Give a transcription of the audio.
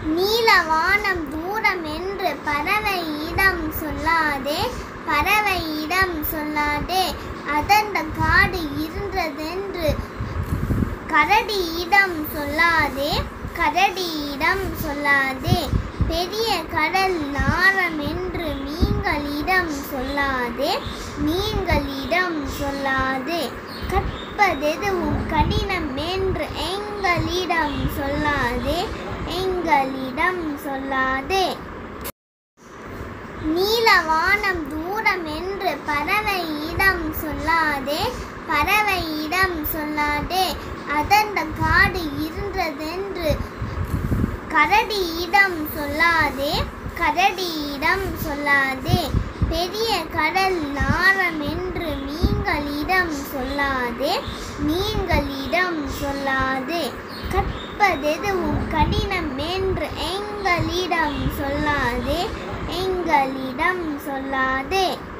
நீலவானம் தூரம் என்று பறவையிடம் சொல்லாதே பறவையிடம் சொல்லாதே அதந்த காடு இருந்ததென்று கரடியிடம் சொல்லாதே கரடியிடம் சொல்லாதே பெரிய கடல் நாரம் என்று மீன்களிடம் சொல்லாதே மீன்களிடம் சொல்லாதே கற்பதெதுவும் கடினம் என்று எங்களிடம் சொல்லாதே எங்களிடம் சொல்லாதே நீலவானம் தூரம் என்று பறவையிடம் சொல்லாதே பறவையிடம் சொல்லாதே அதந்த காடு இருந்ததென்று கரடியிடம் சொல்லாதே கரடியிடம் சொல்லாதே பெரிய கடல் நாரம் என்று மீன்களிடம் சொல்லாதே மீன்களிடம் சொல்லாதே கற்பதெதுவும் கடினம் என்று எங்களிடம் சொல்லாதே எங்களிடம் சொல்லாதே